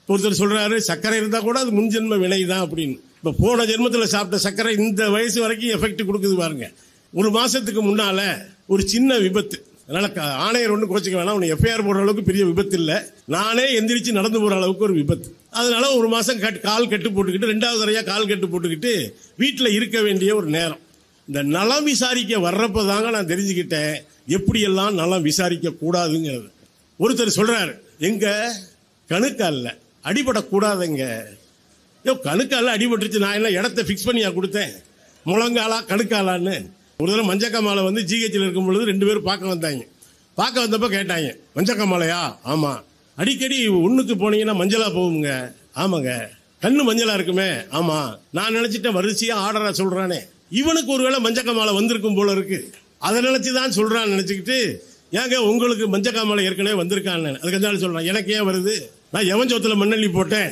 ஒருத்தர் சொல்றாரு சர்க்கரை இருந்தா கூட அது முன்ஜென்ம வினை தான் அப்படின்னு இப்ப போன ஜென்மத்துல சாப்பிட்ட சர்க்கரை இந்த வயசு வரைக்கும் எஃபெக்ட் கொடுக்குது பாருங்க ஒரு மாசத்துக்கு முன்னால ஒரு சின்ன விபத்து அதனால க- ஆணையர் ஒன்றும் கோச்சிக்க வேணாம் உனக்கு எஃப்ஐஆர் போடுற அளவுக்கு பெரிய விபத்து இல்லை நானே எந்திரிச்சு நடந்து போற அளவுக்கு ஒரு விபத்து அதனால ஒரு மாசம் கட்- கால் கட்டு போட்டுக்கிட்டு ரெண்டாவது தடவையா கால் கட்டு போட்டுக்கிட்டு வீட்டில் இருக்க வேண்டிய ஒரு நேரம் இந்த நலம் விசாரிக்க வர்றப்ப தாங்க நான் தெரிஞ்சுக்கிட்டேன் எப்படியெல்லாம் நலம் விசாரிக்க கூடாதுங்கிறது ஒருத்தர் சொல்றாரு எங்க கணுக்கால்ல அடிபடக்கூடாதுங்க ஐயோ கணுக்கால அடிபட்டுருச்சு நான் என்ன இடத்த ஃபிக்ஸ் பண்ணியா கொடுத்தேன் முழங்காலா கணுக்காலான்னு ஒரு தடவை மஞ்சக்கம்மாலை வந்து ஜிஹெச்சில் இருக்கும் பொழுது ரெண்டு பேரும் பார்க்க வந்தாங்க பார்க்க வந்தப்ப கேட்டாங்க மஞ்சக்கம்மாலையா ஆமா அடிக்கடி ஒண்ணுக்கு போனீங்கன்னா மஞ்சளா போகுங்க ஆமாங்க கண்ணு மஞ்சளா இருக்குமே ஆமா நான் நினைச்சிட்டேன் வரிசையா ஆர்டரா சொல்றானே இவனுக்கு ஒருவேளை மஞ்சக்கம்மாலை வந்திருக்கும் போல இருக்கு அதை நினைச்சு தான் சொல்றான்னு நினைச்சுக்கிட்டு ஏங்க உங்களுக்கு மஞ்சக்காமலை ஏற்கனவே வந்திருக்கான்னு அதுக்கு அந்த ஆள் சொல்றான் எனக்கு ஏன் வருது நான் எவன் சோத்துல மண்ணள்ளி போட்டேன்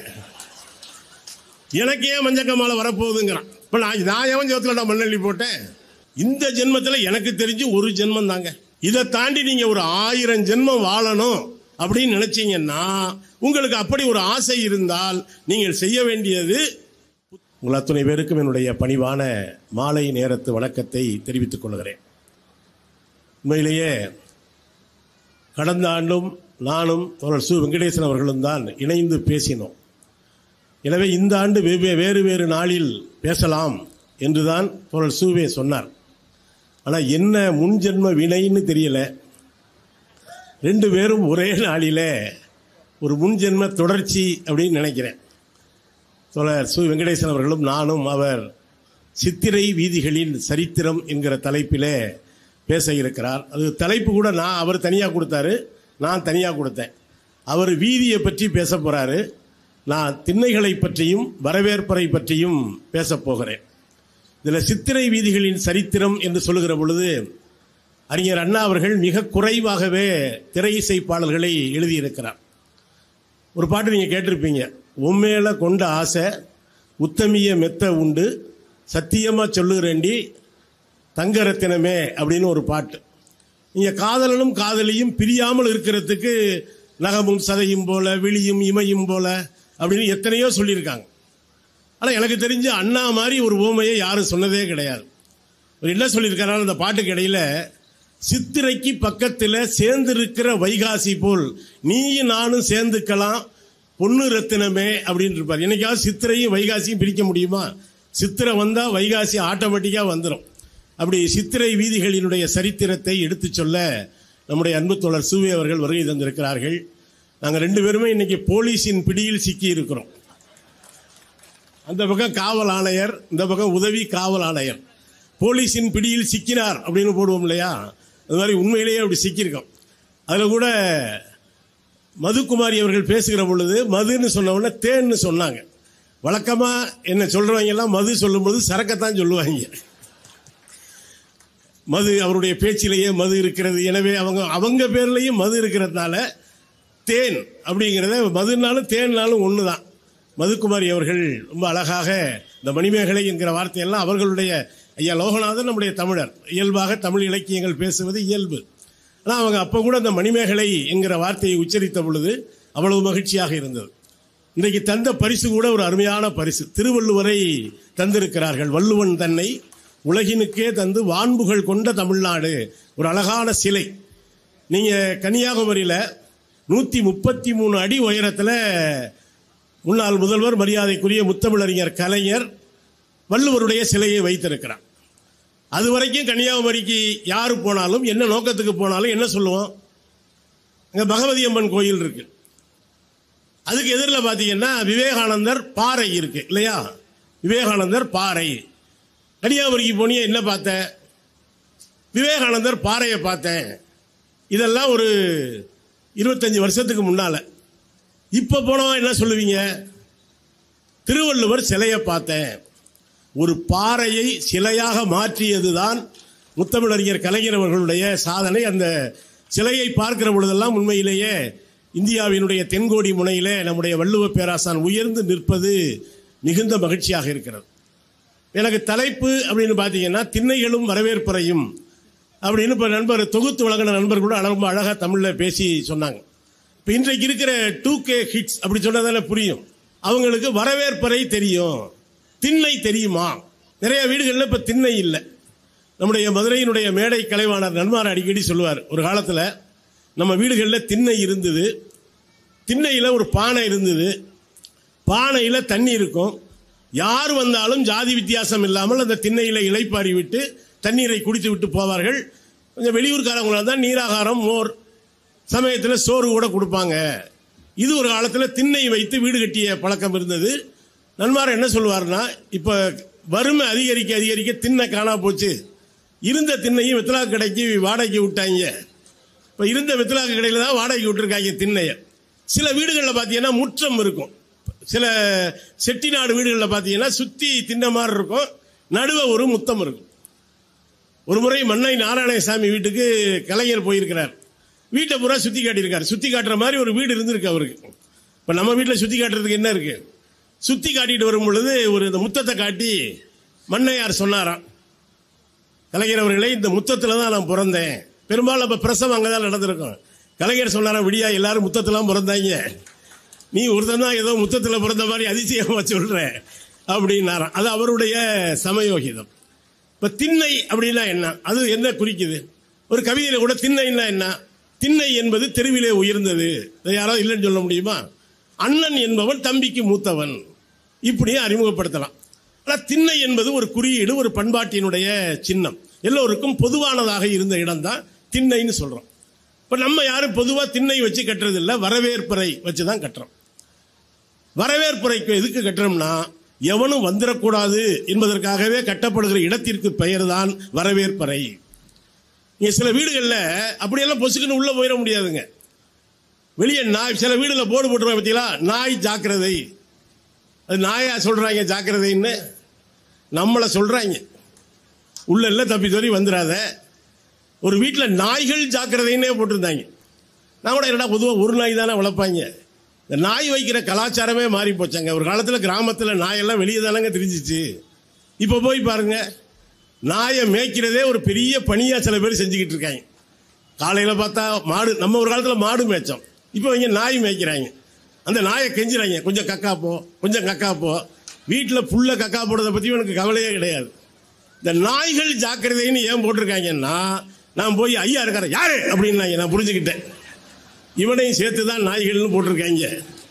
எனக்கு ஏன் மஞ்சக்கமாலை வரப்போகுதுங்கிறான் இப்ப நான் நான் எவன் ஜோத்துல நான் மண்ணள்ளி போட்டேன் இந்த ஜென்மத்துல எனக்கு தெரிஞ்சு ஒரு ஜென்மம் தாங்க இதை தாண்டி நீங்க ஒரு ஆயிரம் ஜென்மம் வாழணும் அப்படின்னு நினைச்சீங்கன்னா உங்களுக்கு அப்படி ஒரு ஆசை இருந்தால் நீங்கள் செய்ய வேண்டியது உங்கள் அத்துணை பேருக்கும் என்னுடைய பணிவான மாலை நேரத்து வணக்கத்தை தெரிவித்துக் கொள்கிறேன் உண்மையிலேயே கடந்த ஆண்டும் நானும் தோழர் சு வெங்கடேசன் அவர்களும் தான் இணைந்து பேசினோம் எனவே இந்த ஆண்டு வெவ்வே- வேறு வேறு நாளில் பேசலாம் என்றுதான் தோழர் சூவே சொன்னார் ஆனால் என்ன முன்ஜென்ம வினைன்னு தெரியல ரெண்டு பேரும் ஒரே நாளிலே ஒரு முன்ஜென்ம தொடர்ச்சி அப்படின்னு நினைக்கிறேன் தோழர் சு வெங்கடேசன் அவர்களும் நானும் அவர் சித்திரை வீதிகளின் சரித்திரம் என்கிற தலைப்பிலே பேச இருக்கிறார் அது தலைப்பு கூட நான் அவர் தனியாக கொடுத்தாரு நான் தனியாக கொடுத்தேன் அவர் வீதியை பற்றி பேச போறாரு நான் திண்ணைகளை பற்றியும் வரவேற்பறை பற்றியும் பேச போகிறேன் இதில் சித்திரை வீதிகளின் சரித்திரம் என்று சொல்லுகிற பொழுது அறிஞர் அண்ணா அவர்கள் மிக குறைவாகவே திரை இசை பாடல்களை எழுதியிருக்கிறார் ஒரு பாட்டு நீங்க கேட்டிருப்பீங்க உண்மையில கொண்ட ஆசை உத்தமிய மெத்த உண்டு சத்தியமா சொல்லுகிறேண்டி தங்கரத்தினமே அப்படின்னு ஒரு பாட்டு நீங்க காதலனும் காதலியும் பிரியாமல் இருக்கிறதுக்கு நகமும் சதையும் போல விழியும் இமையும் போல அப்படின்னு எத்தனையோ சொல்லியிருக்காங்க ஆனா எனக்கு தெரிஞ்ச அண்ணா மாதிரி ஒரு ஓமையை யாரும் சொன்னதே கிடையாது அவர் என்ன சொல்லியிருக்காரு அந்த பாட்டுக்கு இடையில சித்திரைக்கு பக்கத்தில் சேர்ந்திருக்கிற வைகாசி போல் நீயும் நானும் சேர்ந்துக்கலாம் பொண்ணு ரத்தினமே அப்படின்னு இருப்பார் என்னைக்காவது சித்திரையும் வைகாசியும் பிரிக்க முடியுமா சித்திரை வந்தா வைகாசி ஆட்டோமேட்டிக்கா வந்துடும் அப்படி சித்திரை வீதிகளினுடைய சரித்திரத்தை எடுத்துச் சொல்ல நம்முடைய அன்பு தோழர் சூவே அவர்கள் வருகை தந்திருக்கிறார்கள் நாங்கள் ரெண்டு பேருமே இன்னைக்கு போலீஸின் பிடியில் சிக்கி இருக்கிறோம் அந்த பக்கம் காவல் ஆணையர் இந்த பக்கம் உதவி காவல் ஆணையர் போலீஸின் பிடியில் சிக்கினார் அப்படின்னு போடுவோம் இல்லையா அது மாதிரி உண்மையிலேயே அப்படி சிக்கியிருக்கோம் அதில் கூட மதுக்குமாரி அவர்கள் பேசுகிற பொழுது மதுன்னு சொன்ன உடனே தேன்னு சொன்னாங்க வழக்கமா என்ன சொல்றவங்க எல்லாம் மது சொல்லும்போது சரக்கத்தான் சொல்லுவாங்க மது அவருடைய பேச்சிலேயே மது இருக்கிறது எனவே அவங்க அவங்க பேர்லயும் மது இருக்கிறதுனால தேன் அப்படிங்கிறத மதுனாலும் தேன்னாலும் ஒன்று தான் மதுக்குமாரி அவர்கள் ரொம்ப அழகாக இந்த மணிமேகலை என்கிற வார்த்தையெல்லாம் அவர்களுடைய ஐயா லோகநாதன் நம்முடைய தமிழர் இயல்பாக தமிழ் இலக்கியங்கள் பேசுவது இயல்பு ஆனால் அவங்க அப்போ கூட அந்த மணிமேகலை என்கிற வார்த்தையை உச்சரித்த பொழுது அவ்வளவு மகிழ்ச்சியாக இருந்தது இன்றைக்கு தந்த பரிசு கூட ஒரு அருமையான பரிசு திருவள்ளுவரை தந்திருக்கிறார்கள் வள்ளுவன் தன்னை உலகினுக்கே தந்து வான்புகள் கொண்ட தமிழ்நாடு ஒரு அழகான சிலை நீங்க கன்னியாகுமரியில நூத்தி முப்பத்தி மூணு அடி உயரத்துல முன்னாள் முதல்வர் மரியாதைக்குரிய முத்தமிழறிஞர் கலைஞர் வள்ளுவருடைய சிலையை வைத்திருக்கிறார் அது வரைக்கும் கன்னியாகுமரிக்கு யாரு போனாலும் என்ன நோக்கத்துக்கு போனாலும் என்ன சொல்லுவோம் அங்க பகவதி அம்மன் கோயில் இருக்கு அதுக்கு எதிரில் பார்த்தீங்கன்னா விவேகானந்தர் பாறை இருக்கு இல்லையா விவேகானந்தர் பாறை கன்னியாகுமரிக்கு போனியே என்ன பார்த்த விவேகானந்தர் பாறையை பார்த்தேன் இதெல்லாம் ஒரு இருபத்தஞ்சு வருஷத்துக்கு முன்னால இப்ப போனவன் என்ன சொல்லுவீங்க திருவள்ளுவர் சிலையை பார்த்தேன் ஒரு பாறையை சிலையாக மாற்றியதுதான் முத்தமிழறிஞர் கலைஞர் அவர்களுடைய சாதனை அந்த சிலையை பார்க்கிற பொழுதெல்லாம் உண்மையிலேயே இந்தியாவினுடைய தென்கோடி முனையிலே நம்முடைய வள்ளுவ பேராசான் உயர்ந்து நிற்பது மிகுந்த மகிழ்ச்சியாக இருக்கிறது எனக்கு தலைப்பு அப்படின்னு பார்த்தீங்கன்னா திண்ணைகளும் வரவேற்புரையும் அப்படின்னு இப்போ நண்பர் தொகுத்து வழங்கின நண்பர் கூட ரொம்ப அழகாக தமிழில் பேசி சொன்னாங்க இப்போ இன்றைக்கு இருக்கிற டூ கே ஹிட்ஸ் அப்படி சொன்னதானே புரியும் அவங்களுக்கு வரவேற்பறை தெரியும் திண்ணை தெரியுமா நிறைய வீடுகளில் இப்போ திண்ணை இல்லை நம்முடைய மதுரையினுடைய மேடை கலைவாணர் நன்மார் அடிக்கடி சொல்லுவார் ஒரு காலத்தில் நம்ம வீடுகளில் திண்ணை இருந்தது திண்ணையில் ஒரு பானை இருந்தது பானையில் தண்ணி இருக்கும் யார் வந்தாலும் ஜாதி வித்தியாசம் இல்லாமல் அந்த திண்ணையில் இளைப்பாரி விட்டு தண்ணீரை குடித்து விட்டு போவார்கள் கொஞ்சம் வெளியூர்காரங்களாக தான் நீராகாரம் மோர் சமயத்தில் சோறு கூட கொடுப்பாங்க இது ஒரு காலத்தில் திண்ணை வைத்து வீடு கட்டிய பழக்கம் இருந்தது நன்மார் என்ன சொல்லுவார்னா இப்போ வறுமை அதிகரிக்க அதிகரிக்க திண்ணை காணா போச்சு இருந்த திண்ணையும் வெத்தலாக்கு கடைக்கு வாடகைக்கு விட்டாங்க இப்போ இருந்த வெத்தலாக்கு கடையில் தான் வாடகைக்கு விட்டுருக்காங்க திண்ணையை சில வீடுகளில் பார்த்தீங்கன்னா முற்றம் இருக்கும் சில செட்டிநாடு வீடுகளில் பார்த்தீங்கன்னா சுற்றி திண்ணை மாதிரி இருக்கும் நடுவே ஒரு முத்தம் இருக்கும் ஒரு முறை மன்னை நாராயணசாமி வீட்டுக்கு கலைஞர் போயிருக்கிறார் வீட்டை பூரா சுத்தி காட்டியிருக்காரு சுத்தி காட்டுற மாதிரி ஒரு வீடு இருந்திருக்கு அவருக்கு இப்ப நம்ம வீட்டில் சுத்தி காட்டுறதுக்கு என்ன இருக்கு சுத்தி காட்டிட்டு வரும் பொழுது ஒரு இந்த முத்தத்தை காட்டி மன்னையார் சொன்னாராம் கலைஞர் அவர்களே இந்த முத்தத்தில் தான் நான் பிறந்தேன் பெரும்பாலும் அப்ப பிரசவம் அங்கே தான் நடந்திருக்கும் கலைஞர் சொன்னாராம் விடியா எல்லாரும் முத்தத்திலாம் பிறந்தாங்க நீ ஒருத்தன் தான் ஏதோ முத்தத்தில் பிறந்த மாதிரி அதிசயமா சொல்ற அப்படின்னாராம் அது அவருடைய சமயோகிதம் இப்ப திண்ணை அப்படின்னா என்ன அது என்ன குறிக்குது ஒரு கவிதையில கூட திண்ணைன்னா என்ன திண்ணை என்பது தெருவிலே உயர்ந்தது இதை யாராவது இல்லைன்னு சொல்ல முடியுமா அண்ணன் என்பவன் தம்பிக்கு மூத்தவன் இப்படியே அறிமுகப்படுத்தலாம் ஆனா திண்ணை என்பது ஒரு குறியீடு ஒரு பண்பாட்டினுடைய சின்னம் எல்லோருக்கும் பொதுவானதாக இருந்த இடம் தான் திண்ணைன்னு சொல்றோம் இப்ப நம்ம யாரும் பொதுவா திண்ணை வச்சு கட்டுறது இல்ல வரவேற்பறை வச்சு தான் கட்டுறோம் வரவேற்புரைக்கு எதுக்கு கட்டுறோம்னா எவனும் வந்துடக்கூடாது என்பதற்காகவே கட்டப்படுகிற இடத்திற்கு பெயர் தான் வரவேற்பறை இங்க சில வீடுகளில் அப்படியெல்லாம் பொசுக்குன்னு உள்ள போயிட முடியாதுங்க வெளியே நாய் சில வீடுல போர்டு போட்டுருவாங்க பார்த்தீங்களா நாய் ஜாக்கிரதை அது நாயா சொல்றாங்க ஜாக்கிரதைன்னு நம்மளை சொல்றாங்க உள்ள எல்லாம் தப்பி தோறி வந்துடாத ஒரு வீட்டில் நாய்கள் ஜாக்கிரதைன்னே போட்டிருந்தாங்க நான் கூட என்னடா பொதுவாக ஒரு நாய் தானே வளர்ப்பாங்க இந்த நாய் வைக்கிற கலாச்சாரமே மாறி போச்சாங்க ஒரு காலத்தில் கிராமத்தில் நாயெல்லாம் வெளியே தானங்க தெரிஞ்சிச்சு இப்போ போய் பாருங்க நாயை மேய்க்கிறதே ஒரு பெரிய பணியாக சில பேர் செஞ்சுக்கிட்டு இருக்காங்க காலையில் பார்த்தா மாடு நம்ம ஒரு காலத்தில் மாடு மேய்ச்சோம் இப்போ இங்கே நாய் மேய்க்கிறாங்க அந்த நாயை கெஞ்சுறாங்க கொஞ்சம் கக்கா போ கொஞ்சம் கக்கா போ வீட்டில் புல்ல கக்கா போடுறதை பற்றி எனக்கு கவலையே கிடையாது இந்த நாய்கள் ஜாக்கிரதைன்னு ஏன் போட்டிருக்காங்கன்னா நான் போய் ஐயா இருக்காரு யாரு அப்படின்னாங்க நான் புரிஞ்சுக்கிட்டேன் இவனையும் சேர்த்து தான் நாய்கள்னு போட்டிருக்காங்க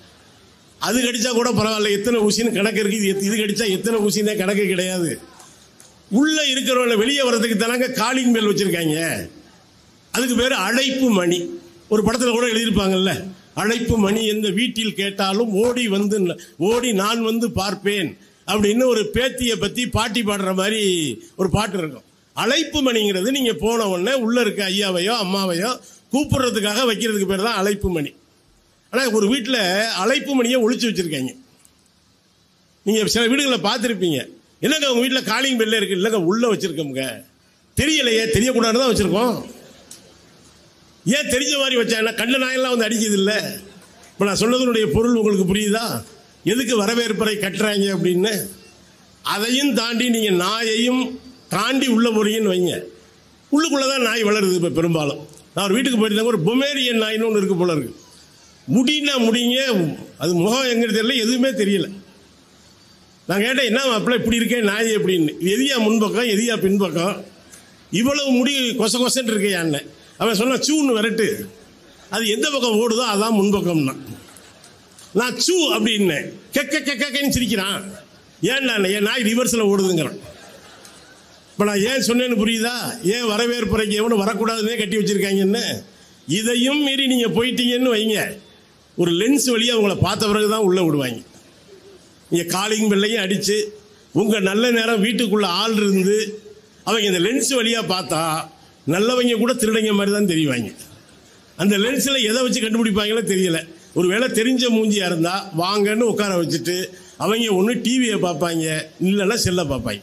அது கடிச்சா கூட பரவாயில்ல எத்தனை ஊசின்னு கணக்கு இருக்கு இது எத்த- இது கடிச்சா எத்தனை ஊசினே கணக்கு கிடையாது உள்ள இருக்கிறவங்களை வெளியே வர்றதுக்கு தானங்க காலிங் பெல் வச்சிருக்காங்க அதுக்கு பேர் அழைப்பு மணி ஒரு படத்துல கூட எழுதியிருப்பாங்கல்ல அழைப்பு மணி எந்த வீட்டில் கேட்டாலும் ஓடி வந்து ந- ஓடி நான் வந்து பார்ப்பேன் அப்படின்னு ஒரு பேத்தியை பத்தி பாட்டி பாடுற மாதிரி ஒரு பாட்டு இருக்கும் அழைப்பு மணிங்கிறது நீங்க போன உடனே உள்ள இருக்க ஐயாவையோ அம்மாவையோ கூப்பிடுறதுக்காக வைக்கிறதுக்கு பேர் தான் அழைப்பு மணி ஆனா ஒரு வீட்டில் அழைப்பு மணியை ஒளிச்சு வச்சிருக்காங்க நீங்க சில வீடுகளில் பார்த்துருப்பீங்க என்னங்க உங்க வீட்டில் காலிங் பெல்ல இருக்கு இல்லைங்க உள்ள வச்சிருக்கோங்க தெரியலையே தெரியக்கூடாதுன்னு தான் வச்சிருக்கோம் ஏன் தெரிஞ்ச மாதிரி வச்சாங்க கண்ட நாயெல்லாம் வந்து அடிக்குது இல்ல இப்போ நான் சொன்னதனுடைய பொருள் உங்களுக்கு புரியுதா எதுக்கு வரவேற்பறை கட்டுறாங்க அப்படின்னு அதையும் தாண்டி நீங்க நாயையும் தாண்டி உள்ள போறீங்கன்னு வைங்க உள்ளுக்குள்ளதான் நாய் வளருது இப்போ பெரும்பாலும் நான் ஒரு வீட்டுக்கு போயிருந்தேன் ஒரு பொமேரியன் நாயின்னு ஒன்று இருக்கு போல இருக்கு முடின்னா முடிங்க அது முகம் எங்கிட்டு தெரியல எதுவுமே தெரியல நான் கேட்டேன் என்ன மாப்பிள்ள இப்படி இருக்கேன் நாய் அப்படின்னு இது எதியா முன்பக்கம் எதியா பின்பக்கம் இவ்வளவு முடி கொச கொசன்னு இருக்கேன் அவன் சொன்ன சூன்னு விரட்டு அது எந்த பக்கம் ஓடுதோ அதான் முன்பக்கம்னா நான் சூ அப்படின்னேன் கெக்க கெக்கன்னு சிரிக்கிறான் ஏன் நான் என் நாய் ரிவர்ஸில் ஓடுதுங்கிறான் இப்போ நான் ஏன் சொன்னேன்னு புரியுதா ஏன் வரவேற்புரைக்கு எவனும் வரக்கூடாதுன்னே கட்டி வச்சிருக்காங்கன்னு இதையும் மீறி நீங்கள் போயிட்டீங்கன்னு வைங்க ஒரு லென்ஸ் வழியாக உங்களை பார்த்த பிறகு தான் உள்ளே விடுவாங்க நீங்கள் காலிங் பெல்லையும் அடித்து உங்கள் நல்ல நேரம் வீட்டுக்குள்ளே ஆள் இருந்து அவங்க இந்த லென்ஸ் வழியாக பார்த்தா நல்லவங்க கூட திருடங்க மாதிரி தான் தெரிவாங்க அந்த லென்ஸில் எதை வச்சு கண்டுபிடிப்பாங்களோ தெரியல ஒரு வேளை தெரிஞ்ச மூஞ்சியாக இருந்தால் வாங்கன்னு உட்கார வச்சுட்டு அவங்க ஒன்று டிவியை பார்ப்பாங்க இல்லைன்னா செல்லை பார்ப்பாங்க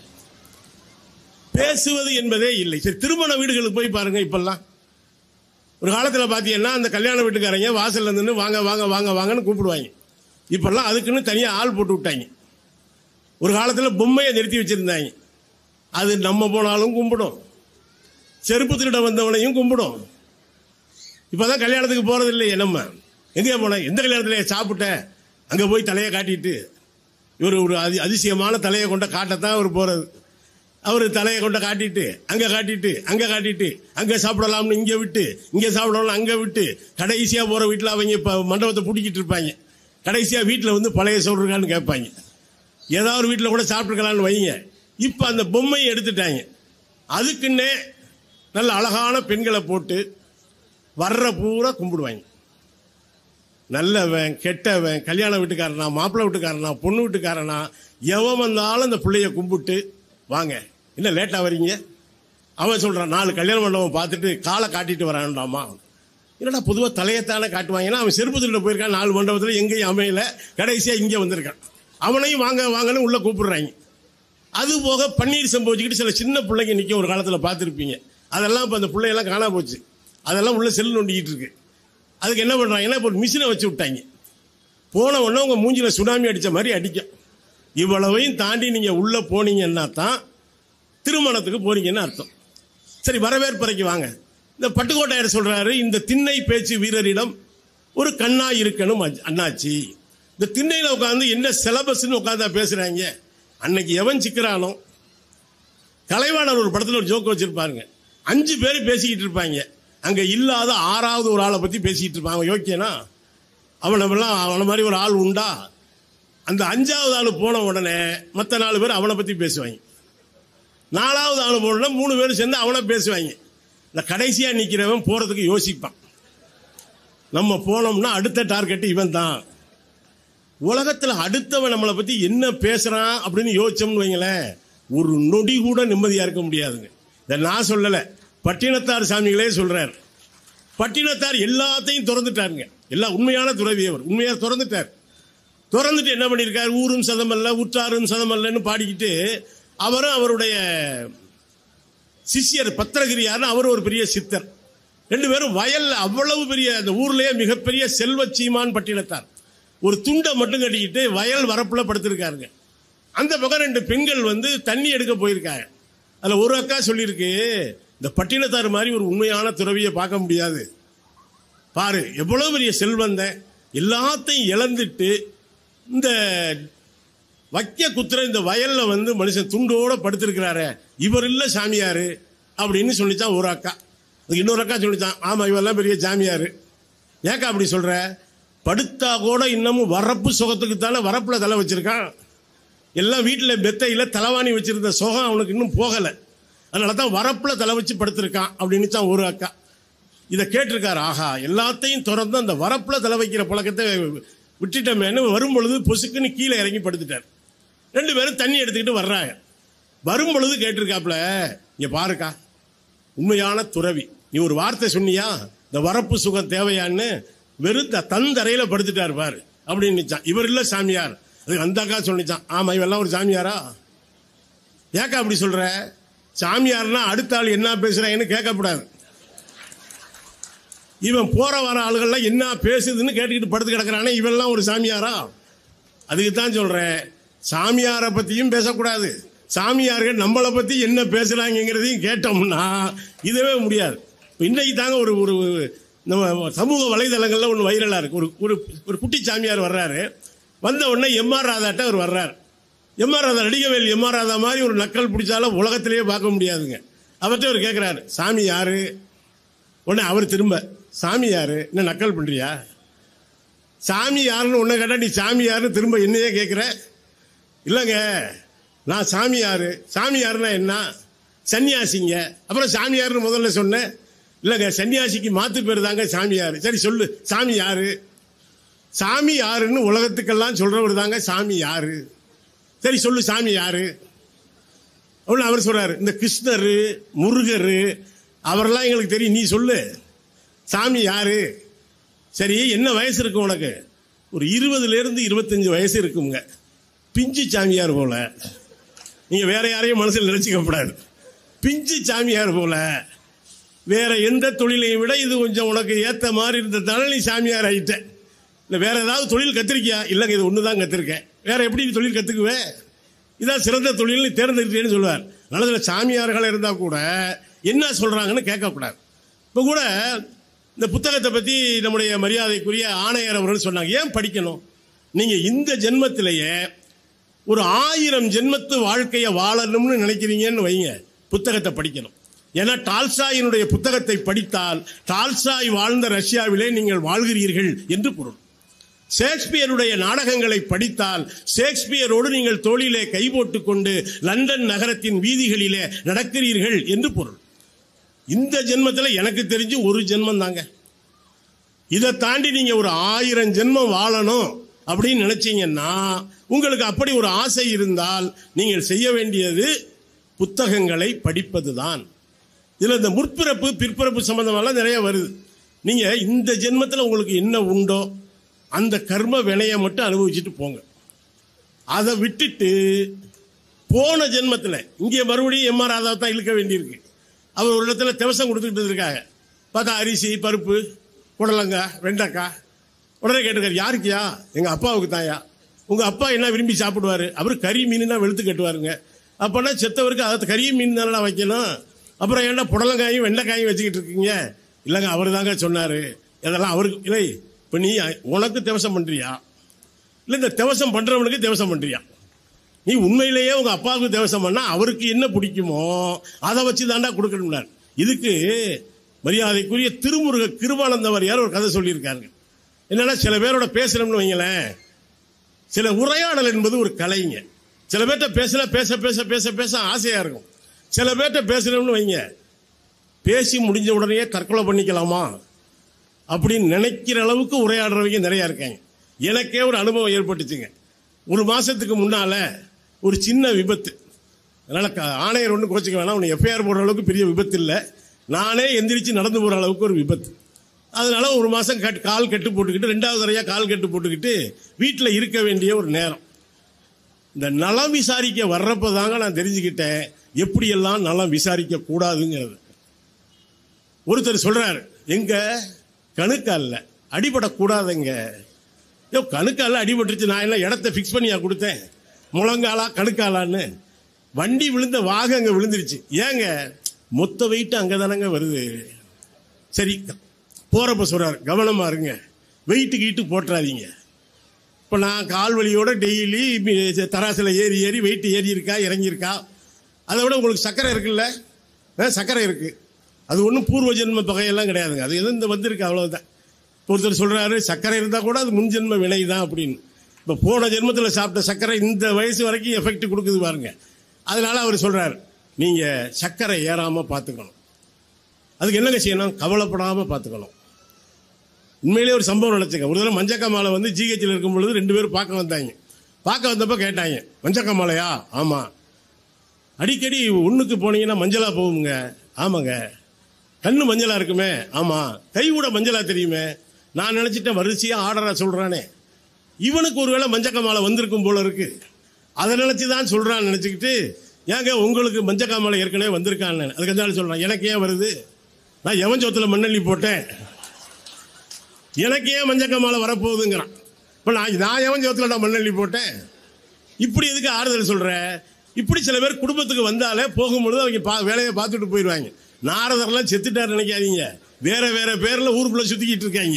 பேசுவது என்பதே இல்லை சரி திருமண வீடுகளுக்கு போய் பாருங்க இப்பெல்லாம் ஒரு காலத்தில் பார்த்தீங்கன்னா அந்த கல்யாண வீட்டுக்காரங்க வாசல்ல நின்று வாங்க வாங்க வாங்க வாங்கன்னு கூப்பிடுவாங்க இப்பெல்லாம் அதுக்குன்னு தனியாக ஆள் போட்டு விட்டாங்க ஒரு காலத்தில் பொம்மையை நிறுத்தி வச்சிருந்தாங்க அது நம்ம போனாலும் கும்பிடும் செருப்பு திருட வந்தவனையும் கும்பிடும் இப்போதான் கல்யாணத்துக்கு போறது இல்லையே நம்ம எங்கே போனேன் எந்த கல்யாணத்துல சாப்பிட்டேன் அங்கே போய் தலையை காட்டிட்டு இவர் ஒரு அதி அதிசயமான தலையை கொண்ட காட்டத்தான் அவர் போறது அவர் தலையை கொண்ட காட்டிட்டு அங்க காட்டிட்டு அங்க காட்டிட்டு அங்க சாப்பிடலாம்னு இங்க விட்டு இங்க சாப்பிடலாம் அங்க விட்டு கடைசியா போற வீட்டுல அவங்க இப்ப மண்டபத்தை பிடிக்கிட்டு இருப்பாங்க கடைசியா வீட்டுல வந்து பழைய சோறு இருக்கான்னு கேட்பாங்க ஏதாவது ஒரு வீட்டுல கூட சாப்பிட்டுருக்கலாம்னு வைங்க இப்ப அந்த பொம்மையை எடுத்துட்டாங்க அதுக்குன்னே நல்ல அழகான பெண்களை போட்டு வர்ற பூரா கும்பிடுவாங்க நல்லவன் கெட்டவன் கல்யாண வீட்டுக்காரனா மாப்பிள்ளை வீட்டுக்காரனா பொண்ணு வீட்டுக்காரனா எவன் வந்தாலும் அந்த பிள்ளைய கும்பிட்டு வாங்க என்ன லேட்டா வரீங்க அவன் சொல்றான் நாலு கல்யாண மண்டபம் பார்த்துட்டு காலை காட்டிட்டு வரான்டாமா என்னடா பொதுவாக தலையத்தானே காட்டுவாங்கன்னா அவன் செருப்பு திருட போயிருக்கான் நாலு மண்டபத்தில் எங்கேயும் அமையல கடைசியா இங்கே வந்திருக்கான் அவனையும் வாங்க வாங்கன்னு உள்ள கூப்பிடுறாங்க அது போக பன்னீர் சம்பவிச்சுக்கிட்டு சில சின்ன பிள்ளைங்க நிற்க ஒரு காலத்தில் பார்த்துருப்பீங்க அதெல்லாம் இப்போ அந்த பிள்ளையெல்லாம் காணா போச்சு அதெல்லாம் உள்ள செல் நோண்டிக்கிட்டு இருக்கு அதுக்கு என்ன பண்ணுறாங்கன்னா இப்போ ஒரு மிஷினை வச்சு விட்டாங்க போன உடனே உங்கள் மூஞ்சில சுனாமி அடித்த மாதிரி அடிக்கும் இவ்வளவையும் தாண்டி நீங்கள் உள்ளே போனீங்கன்னா தான் திருமணத்துக்கு போறீங்கன்னு அர்த்தம் சரி வரவேற்பறைக்கு வாங்க இந்த பட்டுக்கோட்டையர் சொல்றாரு இந்த திண்ணை பேச்சு வீரரிடம் ஒரு கண்ணா இருக்கணும் அஜ்- அண்ணாச்சி இந்த திண்ணையில உட்காந்து என்ன சிலபஸ்ன்னு உட்காந்தா பேசுறாங்க அன்னைக்கு எவன் சிக்கிறானோ கலைவாணர் ஒரு படத்துல ஒரு ஜோக் வச்சிருப்பாருங்க அஞ்சு பேர் பேசிக்கிட்டு இருப்பாங்க அங்க இல்லாத ஆறாவது ஒரு ஆளை பத்தி பேசிக்கிட்டு இருப்பாங்க யோக்கியனா அவனெல்லாம் அவனை மாதிரி ஒரு ஆள் உண்டா அந்த அஞ்சாவது ஆள் போன உடனே மற்ற நாலு பேர் அவனை பத்தி பேசுவாங்க நாலாவது ஆள் போன உடனே மூணு பேர் சேர்ந்து அவனை பேசுவாங்க இந்த கடைசியா நிக்கிறவன் போறதுக்கு யோசிப்பான் நம்ம போனோம்னா அடுத்த டார்கெட் இவன் தான் உலகத்துல அடுத்தவன் நம்மளை பத்தி என்ன பேசுறான் அப்படின்னு யோசிச்சோம்னு வைங்களேன் ஒரு நொடி கூட நிம்மதியா இருக்க முடியாதுங்க இதை நான் சொல்லல பட்டினத்தார் சாமிகளே சொல்றார் பட்டினத்தார் எல்லாத்தையும் திறந்துட்டாருங்க எல்லா உண்மையான துறவி அவர் உண்மையா திறந்துட்டார் திறந்துட்டு என்ன பண்ணியிருக்காரு ஊரும் சதமல்ல உற்றாரும் சதமல்லன்னு பாடிக்கிட்டு அவரும் அவருடைய சிஷ்யர் பத்திரகிரியார்னு அவர் ஒரு பெரிய சித்தர் ரெண்டு பேரும் வயல்ல அவ்வளவு பெரிய அந்த ஊர்லயே மிகப்பெரிய செல்வச் சீமான் பட்டினத்தார் ஒரு துண்டை மட்டும் கட்டிக்கிட்டு வயல் வரப்புல படுத்திருக்காருங்க அந்த பக்கம் ரெண்டு பெண்கள் வந்து தண்ணி எடுக்க போயிருக்காங்க அதுல ஒரு அக்கா சொல்லியிருக்கு இந்த பட்டினத்தார் மாதிரி ஒரு உண்மையான துறவியை பார்க்க முடியாது பாரு எவ்வளவு பெரிய செல்வந்த எல்லாத்தையும் இழந்துட்டு இந்த வைக்க குத்துற இந்த வயல்ல வந்து மனுஷன் துண்டோட படுத்திருக்கிறாரே இவர் இல்ல சாமியாரு அப்படின்னு சொல்லிச்சான் ஒரு அக்கா அதுக்கு இன்னொரு அக்கா சொல்லிச்சான் ஆமா இவெல்லாம் பெரிய சாமியாரு ஏக்கா அப்படி சொல்ற படுத்தா கூட இன்னமும் வரப்பு சுகத்துக்கு தானே வரப்புல தலை வச்சிருக்கான் எல்லாம் வீட்டில் மெத்தையில தலைவாணி வச்சிருந்த சுகம் அவனுக்கு இன்னும் போகல அதனால தான் வரப்புல தலை வச்சு படுத்திருக்கான் அப்படின்னு தான் ஒரு அக்கா இதை கேட்டிருக்காரு ஆஹா எல்லாத்தையும் திறந்து அந்த வரப்புல தலை வைக்கிற பழக்கத்தை விட்டுட்டோமேன்னு வரும் பொழுது பொசுக்குன்னு கீழே இறங்கி படுத்துட்டார் ரெண்டு பேரும் தண்ணி எடுத்துக்கிட்டு வர்றாங்க வரும் பொழுது கேட்டிருக்காப்ல இங்க பாருக்கா உண்மையான துறவி நீ ஒரு வார்த்தை சொன்னியா இந்த வரப்பு சுகம் தேவையான்னு வெறும் த- தந்தரையில படுத்துட்டார் பாரு அப்படின்னு நிச்சான் இவர் இல்ல சாமியார் அதுக்கு அந்த அக்கா சொன்னிச்சான் ஆமா இவெல்லாம் ஒரு சாமியாரா ஏக்கா அப்படி சொல்ற சாமியார்னா அடுத்த ஆள் என்ன பேசுறாங்கன்னு கேட்கக்கூடாது இவன் போற வர ஆளுகள்லாம் என்ன பேசுதுன்னு கேட்டுக்கிட்டு படுத்து கிடக்குறானே இவெல்லாம் ஒரு சாமியாரா அதுக்கு தான் சொல்றேன் சாமியாரை பத்தியும் பேசக்கூடாது சாமியார்கள் நம்மளை பத்தி என்ன பேசுறாங்கிறதையும் கேட்டோம்னா இதவே முடியாது இப்ப இன்னைக்கு தாங்க ஒரு ஒரு நம்ம சமூக வலைதளங்கள்ல ஒன்று வைரலா இருக்கு ஒரு ஒரு ஒரு குட்டி சாமியார் வர்றாரு வந்த உடனே எம்ஆர் ராதாட்ட அவர் வர்றாரு எம்ஆர் ராதா நடிகவேல் எம்ஆர் ராதா மாதிரி ஒரு நக்கல் பிடிச்சாலும் உலகத்திலேயே பார்க்க முடியாதுங்க அவர்கிட்ட அவர் கேட்கிறாரு சாமி யாரு உடனே அவர் திரும்ப சாமி யாரு என்ன நக்கல் பண்றியா சாமி யாருன்னு உன்னை கேட்டா நீ சாமி யாருன்னு திரும்ப என்னையே கேட்குற இல்லைங்க நான் சாமி யாரு சாமி யாருன்னா என்ன சன்னியாசிங்க அப்புறம் சாமியார்னு முதல்ல சொன்னேன் இல்லைங்க சன்னியாசிக்கு மாத்து பேர் தாங்க சாமியார் சரி சொல்லு சாமி யாரு சாமி யாருன்னு உலகத்துக்கெல்லாம் சொல்றவர் தாங்க சாமி யாரு சரி சொல்லு சாமி யாரு அப்படின்னு அவர் சொல்றாரு இந்த கிருஷ்ணர் முருகர் அவரெல்லாம் எங்களுக்கு தெரியும் நீ சொல்லு சாமி யாரு சரி என்ன வயசு இருக்கு உனக்கு ஒரு இருபதுல இருந்து இருபத்தஞ்சு வயசு இருக்குங்க பிஞ்சு சாமியார் போல நீங்க வேற யாரையும் மனசில் நினைச்சுக்கப்படாது பிஞ்சு சாமியார் போல வேற எந்த தொழிலையும் விட இது கொஞ்சம் உனக்கு ஏத்த மாதிரி இருந்ததால நீ சாமியார் ஆயிட்ட இல்ல வேற ஏதாவது தொழில் கத்திருக்கியா இல்லைங்க இது ஒன்று தான் கத்திருக்கேன் வேற எப்படி நீ தொழில் கத்துக்குவே இதான் சிறந்த தொழில் நீ தேர்ந்தெடுத்தேன்னு சொல்லுவார் நல்லதுல சாமியார்கள் இருந்தா கூட என்ன சொல்றாங்கன்னு கேட்கக்கூடாது இப்போ கூட இந்த புத்தகத்தை பத்தி நம்முடைய மரியாதைக்குரிய ஆணையர் அவர்கள் சொன்னாங்க ஏன் படிக்கணும் நீங்க இந்த ஜென்மத்திலேயே ஒரு ஆயிரம் ஜென்மத்து வாழ்க்கையை வாழணும்னு நினைக்கிறீங்கன்னு வைங்க புத்தகத்தை படிக்கணும் ஏன்னா டால்சாயினுடைய புத்தகத்தை படித்தால் டால்சாய் வாழ்ந்த ரஷ்யாவிலே நீங்கள் வாழ்கிறீர்கள் என்று பொருள் ஷேக்ஸ்பியருடைய நாடகங்களை படித்தால் ஷேக்ஸ்பியரோடு நீங்கள் தோளிலே கை போட்டுக் கொண்டு லண்டன் நகரத்தின் வீதிகளிலே நடக்கிறீர்கள் என்று பொருள் இந்த ஜென்மத்தில் எனக்கு தெரிஞ்சு ஒரு ஜென்மம் தாங்க இதை தாண்டி நீங்க ஒரு ஆயிரம் ஜென்மம் வாழணும் அப்படின்னு நினைச்சீங்கன்னா உங்களுக்கு அப்படி ஒரு ஆசை இருந்தால் நீங்கள் செய்ய வேண்டியது புத்தகங்களை படிப்பதுதான் இதுல இந்த முற்பிறப்பு பிற்பிறப்பு சம்பந்தமெல்லாம் நிறைய வருது நீங்க இந்த ஜென்மத்தில் உங்களுக்கு என்ன உண்டோ அந்த கர்ம வினையை மட்டும் அனுபவிச்சுட்டு போங்க அதை விட்டுட்டு போன ஜென்மத்தில் இங்கே மறுபடியும் எம்ஆர் ராதாவை தான் இழுக்க வேண்டியிருக்கு அவர் ஒரு இடத்துல திவசம் கொடுத்துக்கிட்டு இருக்காங்க பார்த்தா அரிசி பருப்பு புடலங்காய் வெண்டைக்காய் உடனே கேட்டுக்காரு யாருக்குயா எங்க அப்பாவுக்கு தாயா உங்க அப்பா என்ன விரும்பி சாப்பிடுவாரு அவர் கறி மீன் தான் வெளுத்து கட்டுவாருங்க அப்பனா செத்தவருக்கு அதை கறி மீன் தானே வைக்கணும் அப்புறம் ஏன்டா புடலங்காயும் வெண்டைக்காயும் வச்சுக்கிட்டு இருக்கீங்க இல்லைங்க அவர் தாங்க சொன்னாரு இதெல்லாம் அவருக்கு இல்லை இப்போ நீ உனக்கு திவசம் பண்றியா இல்லை இந்த திவசம் பண்றவனுக்கு திவசம் பண்றியா நீ உண்மையிலேயே உங்க அப்பாவுக்கு தேவசம் பண்ணா அவருக்கு என்ன பிடிக்குமோ அதை வச்சு தாண்டா கொடுக்கணும்னார் இதுக்கு மரியாதைக்குரிய திருமுருக கிருபானந்தவர் யார் ஒரு கதை சொல்லியிருக்காருங்க என்னன்னா சில பேரோட பேசணும்னு வைங்களேன் சில உரையாடல் என்பது ஒரு கலைங்க சில பேர்கிட்ட பேசினா பேச பேச பேச பேச ஆசையா இருக்கும் சில பேர்கிட்ட பேசணும்னு வைங்க பேசி முடிஞ்ச உடனே தற்கொலை பண்ணிக்கலாமா அப்படின்னு நினைக்கிற அளவுக்கு உரையாடுறவங்க நிறைய இருக்காங்க எனக்கே ஒரு அனுபவம் ஏற்பட்டுச்சுங்க ஒரு மாசத்துக்கு முன்னால ஒரு சின்ன விபத்து அதனால க- ஆணையர் ஒன்றும் கோச்சிக்க வேணாம் உன்னை எஃப்ஐஆர் போடுற அளவுக்கு பெரிய விபத்து இல்லை நானே எந்திரிச்சு நடந்து போற அளவுக்கு ஒரு விபத்து அதனால ஒரு மாசம் கட்டு கால் கட்டு போட்டுக்கிட்டு ரெண்டாவது தடவையா கால் கட்டு போட்டுக்கிட்டு வீட்டில் இருக்க வேண்டிய ஒரு நேரம் இந்த நலம் விசாரிக்க வர்றப்ப தாங்க நான் தெரிஞ்சுக்கிட்டேன் எப்படியெல்லாம் நலம் விசாரிக்க கூடாதுங்கிறது ஒருத்தர் சொல்றாரு எங்க கணுக்கால்ல அடிபடக்கூடாதுங்க ஐயோ கணுக்கால அடிபட்டுருச்சு நான் என்ன இடத்த ஃபிக்ஸ் பண்ணியா கொடுத்தேன் முழங்காலா கணுக்காலான்னு வண்டி விழுந்த வாகம் அங்க விழுந்துருச்சு ஏங்க மொத்த வெயிட் அங்க தானங்க வருது சரி போறப்ப சொல்றாரு கவனமா இருங்க வெயிட்டு கீட்டு போட்டுறாதீங்க இப்போ நான் கால் வலியோட டெய்லி தராசில் ஏறி ஏறி வெயிட் ஏறி இருக்கா இறங்கி இருக்கா அதை விட உங்களுக்கு சர்க்கரை இருக்குல்ல ஆ, சர்க்கரை இருக்கு அது ஒன்றும் பூர்வ ஜென்ம பகையெல்லாம் கிடையாதுங்க அது எதுவும் இந்த வந்திருக்கு அவ்வளவுதான் இப்போ ஒருத்தர் சொல்றாரு சர்க்கரை இருந்தால் கூட அது முன் ஜென்ம வினை தான் அப்படின்னு இப்போ போன ஜென்மத்தில் சாப்பிட்ட சர்க்கரை இந்த வயசு வரைக்கும் எஃபெக்ட் கொடுக்குது பாருங்க அதனால அவர் சொல்றாரு நீங்க சர்க்கரை ஏறாம பார்த்துக்கணும் அதுக்கு என்னங்க செய்யணும் கவலைப்படாம பார்த்துக்கணும் உண்மையிலேயே ஒரு சம்பவம் நடச்சுங்க ஒரு தடவை மஞ்சக்காமாலை வந்து ஜிஹெச்சில் இருக்கும் பொழுது ரெண்டு பேரும் பார்க்க வந்தாங்க பார்க்க வந்தப்ப கேட்டாங்க மஞ்சக்காமாலையா ஆமா அடிக்கடி ஒண்ணுக்கு போனீங்கன்னா மஞ்சளா போகுங்க ஆமாங்க கண்ணு மஞ்சளா இருக்குமே ஆமா கை கூட மஞ்சளா தெரியுமே நான் நினைச்சிட்டேன் வரிசையா ஆர்டரா சொல்றானே இவனுக்கு ஒருவேளை மஞ்சக்காமாலை வந்திருக்கும் போல இருக்கு அதை நினைச்சு தான் சொல்றான்னு நினைச்சுக்கிட்டு ஏங்க உங்களுக்கு மஞ்சக்காமாலை ஏற்கனவே வந்திருக்கான்னு அதுக்கு அந்த ஆள் சொல்றான் எனக்கு ஏன் வருது நான் எவன் சோத்துல மண்ணள்ளி போட்டேன் எனக்கு ஏன் மஞ்சக்காமாலை வரப்போகுதுங்கிறான் இப்போ நான் நான் எவன் சோத்துல நான் மண்ணள்ளி போட்டேன் இப்படி எதுக்கு ஆறுதல் சொல்ற இப்படி சில பேர் குடும்பத்துக்கு வந்தாலே போகும்பொழுது அவங்க பா- வேலையை பார்த்துட்டு போயிடுவாங்க நாரதர்லாம் செத்துட்டார் நினைக்காதீங்க வேற வேற பேர்ல ஊருக்குள்ள சுத்திக்கிட்டு இருக்காங்க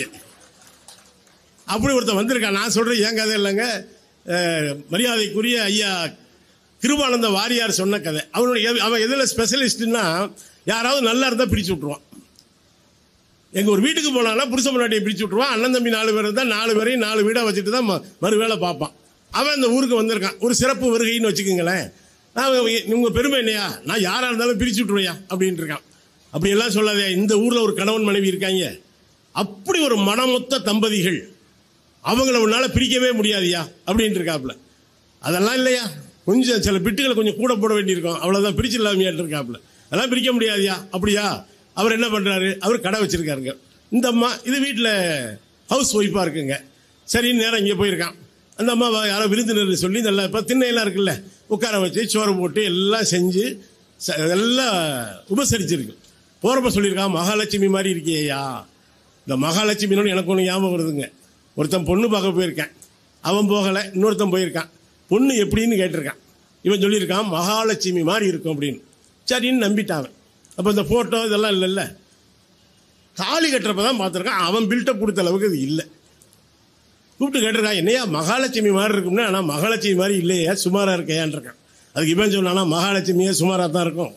அப்படி ஒருத்தன் வந்திருக்கான் நான் சொல்றேன் ஏன் கதை இல்லைங்க அஹ், மரியாதைக்குரிய ஐயா கிருபானந்த வாரியார் சொன்ன கதை அவனுடைய அவன் எதில் ஸ்பெஷலிஸ்ட்னா யாராவது நல்லா இருந்தா பிரிச்சு விட்டுருவான் எங்க ஒரு வீட்டுக்கு போனாலும் புருஷ முன்னாடியை பிரிச்சு விட்டுருவான் அண்ணன் தம்பி நாலு பேர் இருந்தா நாலு பேரையும் நாலு வீடா வச்சுட்டு தான் ம- மறு வேலை பார்ப்பான் அவன் இந்த ஊருக்கு வந்திருக்கான் ஒரு சிறப்பு வருகைன்னு வச்சுக்கோங்களேன் நான் உங்க பெருமை என்னையா நான் யாரா இருந்தாலும் பிரிச்சு விட்டுருவையா அப்படின்ட்டு இருக்கான் அப்படி எல்லாம் சொல்லாதே இந்த ஊர்ல ஒரு கணவன் மனைவி இருக்காங்க அப்படி ஒரு மனமொத்த தம்பதிகள் அவங்கள உன்னால பிரிக்கவே முடியாதுயா அப்படின்ட்டு இருக்காப்புல அதெல்லாம் இல்லையா கொஞ்சம் சில பிட்டுகளை கொஞ்சம் கூட போட வேண்டியிருக்கும் அவ்வளவுதான் பிரிச்சு இல்லாமையாட்டு இருக்காப்புல அதெல்லாம் பிரிக்க முடியாதுயா அப்படியா அவர் என்ன பண்றாரு அவர் கடை வச்சிருக்காருங்க இந்த அம்மா இது வீட்டில் ஹவுஸ் ஒய்ஃபா இருக்குங்க சரி நேரம் இங்கே போயிருக்கான் அந்த அம்மா வா- யாரோ விருந்தினர் சொல்லி நல்லா இப்போ திண்ணையெல்லாம் இருக்குல்ல உட்கார வச்சு சோறு போட்டு எல்லாம் செஞ்சு ச- எல்லாம் உபசரிச்சிருக்கு போறப்ப சொல்லியிருக்கான் மகாலட்சுமி மாதிரி இருக்கியா இந்த மகாலட்சுமினோட எனக்கு ஒன்று ஞாபகம் வருதுங்க ஒருத்தன் பொண்ணு பார்க்க போயிருக்கேன் அவன் போகலை இன்னொருத்தன் போயிருக்கான் பொண்ணு எப்படின்னு கேட்டிருக்கான் இவன் சொல்லியிருக்கான் மகாலட்சுமி மாதிரி இருக்கும் அப்படின்னு சரின்னு நம்பிட்டான் அவன். அப்போ இந்த ஃபோட்டோ இதெல்லாம் இல்லைல்ல தாலி கட்டுறப்ப தான் பார்த்துருக்கான் அவன் பில்டப் கொடுத்த அளவுக்கு அது இல்லை கூப்பிட்டு கேட்டிருக்கான் என்னையா மகாலட்சுமி மாதிரி இருக்கும்னா ஆனால் மகாலட்சுமி மாதிரி இல்லையா சுமாராக இருக்கையான் இருக்கான் அதுக்கு இவன் சொன்னானா மகாலட்சுமியே சுமாராக தான் இருக்கும்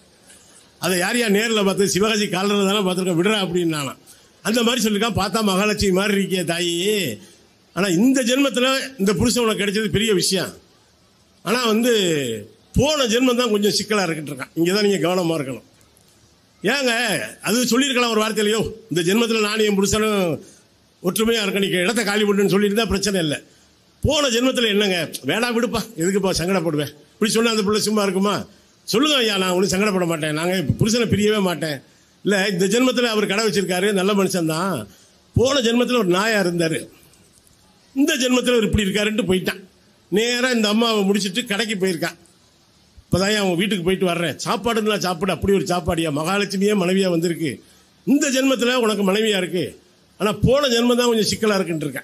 அதை யார் யார் நேரில் பார்த்து சிவகாசி காலரில் தானே பார்த்துருக்கோம் விடுறா அப்படின்னானா அந்த மாதிரி சொல்லியிருக்கான் பார்த்தா மகாலட்சுமி மாதிரி இருக்கே தாயி ஆனால் இந்த ஜென்மத்தில் இந்த புருஷன் உனக்கு கிடைச்சது பெரிய விஷயம் ஆனால் வந்து போன ஜென்மம் தான் கொஞ்சம் சிக்கலாக இருக்கிட்டு இருக்கான் இங்கே தான் நீங்கள் கவனமாக இருக்கணும் ஏங்க அது சொல்லியிருக்கலாம் ஒரு வார்த்தையிலையோ இந்த ஜென்மத்தில் நானும் என் புருஷனும் ஒற்றுமையாக இருக்க நீங்க இடத்த காலி பண்ணுன்னு சொல்லியிருந்தா பிரச்சனை இல்லை போன ஜென்மத்தில் என்னங்க வேணாம் விடுப்பா எதுக்குப்பா சங்கடப்படுவேன் இப்படி சொன்னா அந்த பிள்ளை சும்மா இருக்குமா சொல்லுங்க ஐயா நான் ஒன்றும் சங்கடப்பட மாட்டேன் நாங்கள் புருஷனை பிரியவே மாட்டேன் இல்லை இந்த ஜென்மத்தில் அவர் கடை வச்சிருக்காரு நல்ல மனுஷன்தான் போன ஜென்மத்தில் ஒரு நாயா இருந்தார் இந்த ஜென்மத்தில் அவர் இப்படி இருக்காருன்ட்டு போயிட்டான் நேராக இந்த அம்மாவை முடிச்சிட்டு கடைக்கு போயிருக்கான் இப்போதான் அவன் வீட்டுக்கு போயிட்டு வர்றேன் சாப்பாடுன்னா சாப்பாடு அப்படி ஒரு சாப்பாடியா மகாலட்சுமியே மனைவியா வந்திருக்கு இந்த ஜென்மத்தில் உனக்கு மனைவியா இருக்கு ஆனால் போன ஜென்மம் தான் கொஞ்சம் சிக்கலாக இருக்குன்னு இருக்கேன்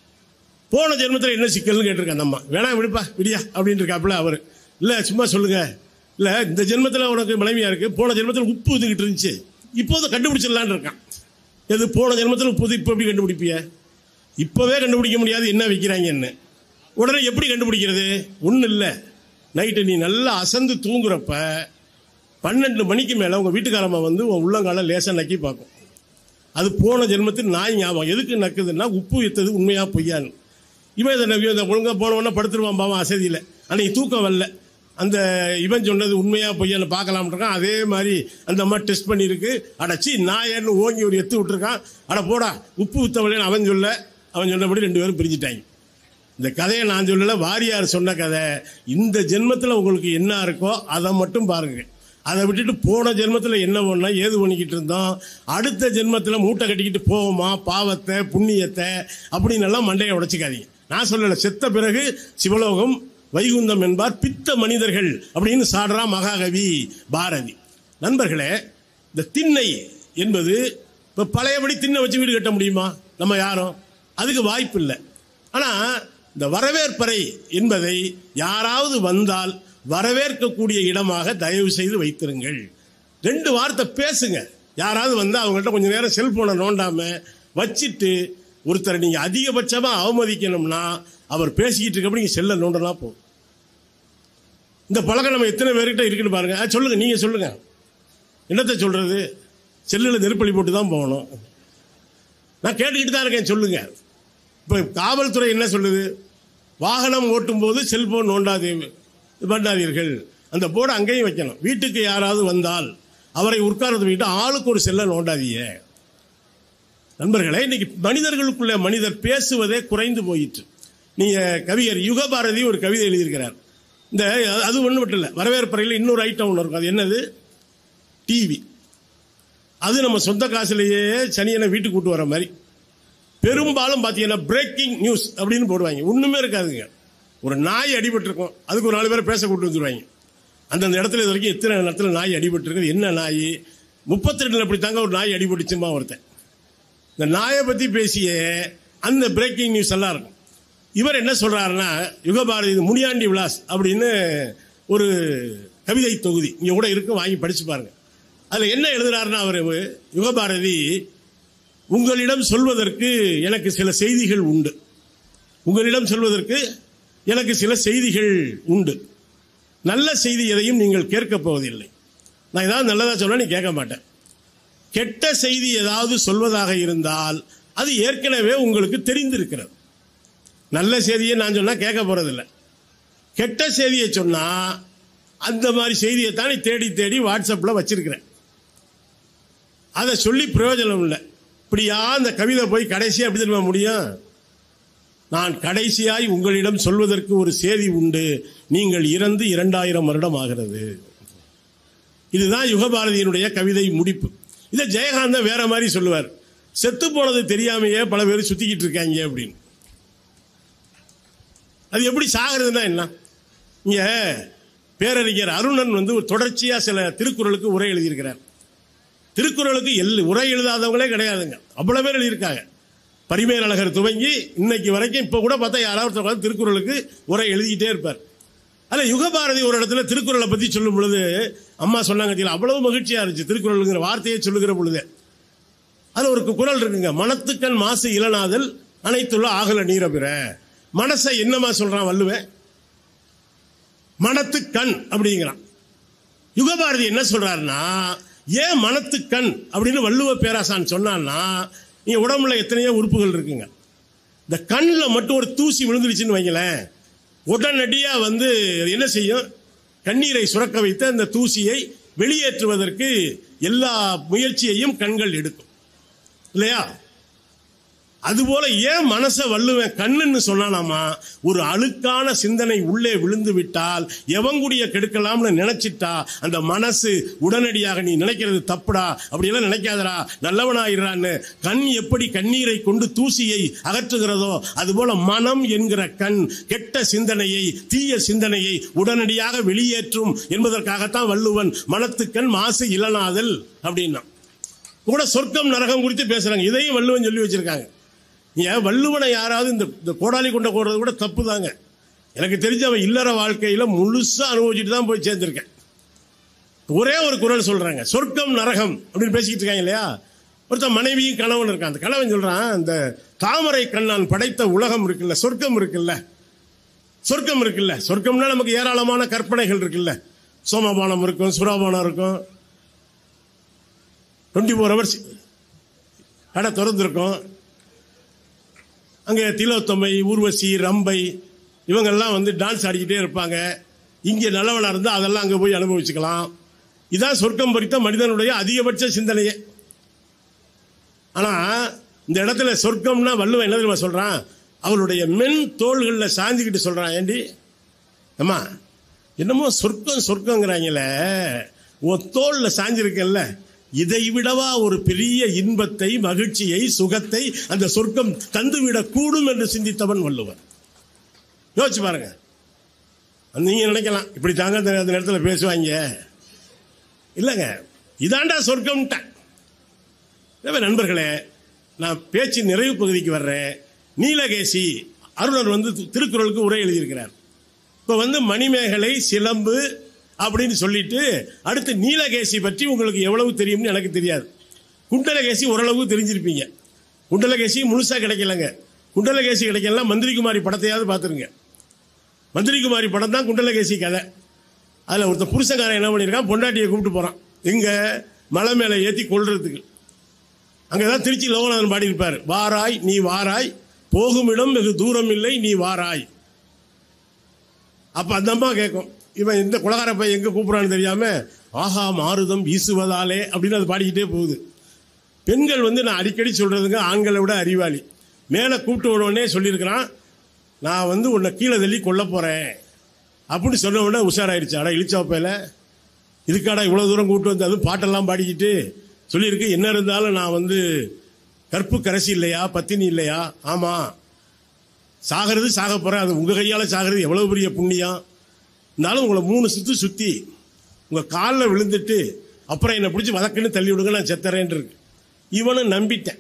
போன ஜென்மத்தில் என்ன சிக்கல்னு கேட்டிருக்கேன் அந்த அம்மா வேணா விடுப்பா விடியா அப்படின்னு இருக்காப்புல அவர் இல்லை சும்மா சொல்லுங்க இல்லை இந்த ஜென்மத்தில் உனக்கு மனைவியா இருக்கு போன ஜென்மத்தில் உப்பு இதுகிட்டு இருந்துச்சு இப்போது கண்டுபிடிச்சிடலான்னு இருக்கான் எது போன ஜென்மத்தில் உப்பு இப்போ எப்படி கண்டுபிடிப்பிய இப்போவே கண்டுபிடிக்க முடியாது என்ன வைக்கிறாங்கன்னு உடனே எப்படி கண்டுபிடிக்கிறது ஒன்றும் இல்லை நைட்டு நீ நல்லா அசந்து தூங்குறப்ப பன்னெண்டு மணிக்கு மேலே உங்கள் வீட்டுக்காரம்மா வந்து உன் உள்ளங்கால லேசாக நக்கி பார்க்கும் அது போன ஜென்மத்தில் நாய் ஞாபகம் எதுக்கு நக்குதுன்னா உப்பு வித்தது உண்மையா பொய்யான்னு இவன் இதை நம்பி இந்த ஒழுங்கா போனவொன்னே படுத்துருவான் பாவம் அசதியில் அன்னைக்கு தூக்கம் வரல அந்த இவன் சொன்னது உண்மையா பொய்யான்னு பார்க்கலாம் இருக்கான் அதே மாதிரி அந்த அம்மா டெஸ்ட் பண்ணியிருக்கு அடச்சி நாயன்னு ஓங்கி ஒரு எத்து விட்டுருக்கான் அட போடா உப்பு வித்தவளேன்னு அவன் சொல்ல அவன் சொன்னபடி ரெண்டு பேரும் பிரிஞ்சுட்டாங்க இந்த கதையை நான் சொல்லல வாரியார் சொன்ன கதை இந்த ஜென்மத்தில் உங்களுக்கு என்ன இருக்கோ அதை மட்டும் பாருங்க அதை விட்டுட்டு போன ஜென்மத்தில் என்ன பண்ணா ஏது பண்ணிக்கிட்டு இருந்தோம் அடுத்த ஜென்மத்தில் மூட்டை கட்டிக்கிட்டு போவோமா பாவத்தை புண்ணியத்தை அப்படின்னு எல்லாம் மண்டையை உடைச்சிக்காதீங்க நான் சொல்லல செத்த பிறகு சிவலோகம் வைகுந்தம் என்பார் பித்த மனிதர்கள் அப்படின்னு சாடுறா மகாகவி பாரதி நண்பர்களே இந்த திண்ணை என்பது இப்போ பழையபடி திண்ணை வச்சு வீடு கட்ட முடியுமா நம்ம யாரும் அதுக்கு வாய்ப்பு இல்லை ஆனால் இந்த வரவேற்பறை என்பதை யாராவது வந்தால் வரவேற்கக்கூடிய இடமாக தயவு செய்து வைத்திருங்கள் ரெண்டு வார்த்தை பேசுங்க யாராவது வந்து அவங்கள்ட்ட கொஞ்சம் நேரம் செல்போனை நோண்டாம வச்சுட்டு ஒருத்தரை நீங்க அதிகபட்சமா அவமதிக்கணும்னா அவர் பேசிக்கிட்டு இருக்கப்ப நீங்க செல்ல நோண்டனா போதும் இந்த பழக்கம் நம்ம எத்தனை பேர்கிட்ட இருக்குன்னு பாருங்க ஆ, சொல்லுங்க நீங்க சொல்லுங்க என்னத்தை சொல்றது செல்லில் நெருப்பலி போட்டு தான் போகணும் நான் கேட்டுக்கிட்டு தான் இருக்கேன் சொல்லுங்க இப்போ காவல்துறை என்ன சொல்லுது வாகனம் ஓட்டும் போது செல்போன் நோண்டாதே பண்ணாதீர்கள் அந்த போர்டு அங்கேயும் வைக்கணும் வீட்டுக்கு யாராவது வந்தால் அவரை உட்கார்ந்து விட்டு ஆளுக்கு ஒரு செல்ல நோண்டாதீங்க நண்பர்களே இன்னைக்கு மனிதர்களுக்குள்ள மனிதர் பேசுவதே குறைந்து போயிற்று நீங்க கவிஞர் யுகபாரதி ஒரு கவிதை எழுதியிருக்கிறார் இந்த அது ஒன்று மட்டும் இல்லை வரவேற்பறையில் இன்னொரு ஐட்டம் ஒன்று இருக்கும் அது என்னது டிவி அது நம்ம சொந்த காசுலேயே சனியனை வீட்டுக்கு கூட்டு வர மாதிரி பெரும்பாலும் பார்த்தீங்கன்னா பிரேக்கிங் நியூஸ் அப்படின்னு போடுவாங்க ஒண்ணுமே இருக்காதுங்க ஒரு நாய் அடிபட்டிருக்கும் அதுக்கு ஒரு நாலு பேரை பேச கூட்டு வந்துருவாங்க அந்தந்த இடத்துல இது வரைக்கும் எத்தனை இடத்துல நாய் அடிபட்டிருக்கு என்ன நாய் முப்பத்தி ரெண்டுல அப்படி தாங்க ஒரு நாய் அடிபட்டுச்சுமா ஒருத்தன் இந்த நாயை பத்தி பேசிய அந்த பிரேக்கிங் நியூஸ் எல்லாம் இருக்கும் இவர் என்ன சொல்றாருன்னா யுகபாரதி இது முனியாண்டி விலாஸ் அப்படின்னு ஒரு கவிதை தொகுதி இங்க கூட இருக்கு வாங்கி படிச்சு பாருங்க அதுல என்ன எழுதுறாருன்னா அவர் யுகபாரதி உங்களிடம் சொல்வதற்கு எனக்கு சில செய்திகள் உண்டு உங்களிடம் சொல்வதற்கு எனக்கு சில செய்திகள் உண்டு நல்ல செய்தி எதையும் நீங்கள் கேட்கப் போவதில்லை நான் ஏதாவது நல்லதா சொன்னா நீ கேட்க மாட்டேன் கெட்ட செய்தி ஏதாவது சொல்வதாக இருந்தால் அது ஏற்கனவே உங்களுக்கு தெரிந்திருக்கிறது நல்ல செய்தியை நான் சொன்னா கேட்க போறதில்லை கெட்ட செய்தியை சொன்னா அந்த மாதிரி செய்தியை தான் நீ தேடி தேடி வாட்ஸ்அப்ல வச்சிருக்கிறேன் அதை சொல்லி பிரயோஜனம் இல்லை இப்படியா அந்த கவிதை போய் கடைசியா எப்படி தெரியுமா முடியும் நான் கடைசியாய் உங்களிடம் சொல்வதற்கு ஒரு செய்தி உண்டு நீங்கள் இறந்து இரண்டாயிரம் வருடம் ஆகிறது இதுதான் யுகபாரதியினுடைய கவிதை முடிப்பு இதை ஜெயகாந்த வேற மாதிரி சொல்லுவார் செத்து போனது தெரியாமையே பல பேர் சுத்திக்கிட்டு இருக்காங்க அப்படின்னு அது எப்படி சாகிறதுனா என்ன இங்க பேரறிஞர் அருணன் வந்து ஒரு தொடர்ச்சியா சில திருக்குறளுக்கு உரை எழுதியிருக்கிறார் திருக்குறளுக்கு எல் உரை எழுதாதவங்களே கிடையாதுங்க அவ்வளவு பேர் எழுதியிருக்காங்க பரிமேலழகர் துவங்கி இன்னைக்கு வரைக்கும் இப்ப கூட பார்த்தா யாராவது ஒருத்தர் உட்கார்ந்து திருக்குறளுக்கு உரை எழுதிக்கிட்டே இருப்பார் அதில் யுகபாரதி ஒரு இடத்துல திருக்குறளை பத்தி சொல்லும் பொழுது அம்மா சொன்னாங்க "தெரியுமா, அவ்வளவு மகிழ்ச்சியா இருந்துச்சு திருக்குறளுங்கிற வார்த்தையை சொல்லுகிற பொழுது அது ஒரு குரல் இருக்குங்க மனத்துக்கண் மாசு இளநாதல் அனைத்துள்ள ஆகல நீரபிற மனசை என்னமா சொல்றான் வள்ளுவன் மனத்துக்கண் அப்படிங்கிறான் யுகபாரதி என்ன சொல்றாருன்னா ஏன் மனத்துக்கண் அப்படின்னு வள்ளுவ பேராசான் சொன்னான்னா நீங்க உடம்புல எத்தனையோ உறுப்புகள் இருக்குங்க இந்த கண்ணில் மட்டும் ஒரு தூசி விழுந்துருச்சுன்னு வைங்களேன் உடனடியா வந்து அது என்ன செய்யும் கண்ணீரை சுரக்க வைத்து அந்த தூசியை வெளியேற்றுவதற்கு எல்லா முயற்சியையும் கண்கள் எடுக்கும் இல்லையா அதுபோல ஏன் மனசை வள்ளுவன் கண்ணுன்னு சொன்னானாமா ஒரு அழுக்கான சிந்தனை உள்ளே விழுந்து விட்டால் எவங்குடிய கெடுக்கலாம்னு நினைச்சிட்டா அந்த மனசு உடனடியாக நீ நினைக்கிறது தப்புடா அப்படியெல்லாம் நினைக்காதடா நல்லவனாயிரான்னு கண் எப்படி கண்ணீரை கொண்டு தூசியை அகற்றுகிறதோ அதுபோல மனம் என்கிற கண் கெட்ட சிந்தனையை தீய சிந்தனையை உடனடியாக வெளியேற்றும் என்பதற்காகத்தான் வள்ளுவன் மனத்துக்கண் மாசு இளனாதல் அப்படின்னா கூட சொர்க்கம் நரகம் குறித்து பேசுறாங்க இதையும் வள்ளுவன் சொல்லி வச்சிருக்காங்க ஏன் வள்ளுவனை யாராவது இந்த இந்த கோடாலி கொண்ட போடுறது கூட தப்பு தாங்க எனக்கு தெரிஞ்ச அவன் இல்லற வாழ்க்கையில முழுசா அனுபவிச்சுட்டு தான் போய் சேர்ந்திருக்கேன் ஒரே ஒரு குரல் சொல்றாங்க சொர்க்கம் நரகம் அப்படின்னு பேசிக்கிட்டு இருக்காங்க இல்லையா ஒருத்தன் மனைவியும் கணவன் இருக்கான் அந்த கணவன் சொல்றான் இந்த தாமரை கண்ணான் படைத்த உலகம் இருக்குல்ல சொர்க்கம் இருக்குல்ல சொர்க்கம் இருக்குல்ல சொர்க்கம்னா நமக்கு ஏராளமான கற்பனைகள் இருக்குல்ல சோமபானம் இருக்கும் சுராபானம் இருக்கும் டுவெண்ட்டி ஃபோர் ஹவர்ஸ் கடை திறந்துருக்கும் அங்கே திலோத்தமை ஊர்வசி ரம்பை இவங்கெல்லாம் வந்து டான்ஸ் ஆடிக்கிட்டே இருப்பாங்க இங்கே நல்லவனா இருந்தால் அதெல்லாம் அங்கே போய் அனுபவிச்சுக்கலாம் இதான் சொர்க்கம் பறித்த மனிதனுடைய அதிகபட்ச சிந்தனையே ஆனால் இந்த இடத்துல சொர்க்கம்னா வள்ளுவன் என்ன தெரியுமா சொல்றான் அவளுடைய மென் தோள்களில் சாஞ்சிக்கிட்டு சொல்றான் ஏண்டி அம்மா என்னமோ சொர்க்கம் சொர்க்கங்கிறாங்களே உன் தோல்ல சாஞ்சிருக்கல்ல இதை விடவா ஒரு பெரிய இன்பத்தை மகிழ்ச்சியை சுகத்தை அந்த சொர்க்கம் தந்துவிடக் கூடும் என்று சிந்தித்தவன் வள்ளுவர் யோசிச்சு பாருங்க நீங்க நினைக்கலாம் இப்படி தாங்க அந்த அந்த நேரத்துல பேசுவாங்க இல்லைங்க இதாண்டா சொர்க்கம்ட்டேன் எனவே நண்பர்களே நான் பேச்சு நிறைவு பகுதிக்கு வர்றேன் நீலகேசி அருணர் வந்து திருக்குறளுக்கு உரை எழுதியிருக்கிறார் இப்போ வந்து மணிமேகலை சிலம்பு அப்படின்னு சொல்லிட்டு அடுத்து நீலகேசி பற்றி உங்களுக்கு எவ்வளவு தெரியும்னு எனக்கு தெரியாது குண்டலகேசி ஓரளவு தெரிஞ்சிருப்பீங்க குண்டலகேசி முழுசா கிடைக்கலங்க குண்டலகேசி கிடைக்கலாம் மந்திரிகுமாரி படத்தையாவது பார்த்துருங்க மந்திரிகுமாரி படம் தான் குண்டலகேசி கதை அதில் ஒருத்தன் புருஷக்காரன் என்ன பண்ணியிருக்கான் பொண்டாட்டியை கூப்பிட்டு போகிறான் எங்க மலை மேலே ஏற்றி கொள்றதுக்கு அங்கே தான் திருச்சி லோகநாதன் பாடியிருப்பார் வாராய் நீ வாராய் போகும் இடம் வெகு தூரம் இல்லை நீ வாராய் அப்ப அந்த அம்மா கேட்கும் இவன் இந்த குலகார பையன் எங்க கூப்பிடுறான்னு தெரியாம ஆஹா மாறுதம் வீசுவதாலே அப்படின்னு அது பாடிக்கிட்டே போகுது பெண்கள் வந்து நான் அடிக்கடி சொல்றதுங்க ஆண்களை விட அறிவாளி மேலே கூப்பிட்டு உடனே சொல்லியிருக்கிறான் நான் வந்து உன்னை கீழே தள்ளி கொல்ல போறேன் அப்படின்னு சொன்ன உடனே உஷாராயிருச்சு அடா இழிச்சாப்பையில இதுக்காடா இவ்வளவு தூரம் கூப்பிட்டு வந்து அதுவும் பாட்டெல்லாம் பாடிக்கிட்டு சொல்லியிருக்கு என்ன இருந்தாலும் நான் வந்து கற்பு கரசி இல்லையா பத்தினி இல்லையா ஆமா சாகிறது சாக போறேன் அது உங்க கையால சாகிறது எவ்வளவு பெரிய புண்ணியம் இருந்தாலும் உங்களை மூணு சுத்து சுத்தி உங்க காலில் விழுந்துட்டு அப்புறம் என்னை பிடிச்சி வதக்குன்னு தள்ளி விடுங்க நான் செத்தறேன் இருக்கு இவனும் நம்பிட்டேன்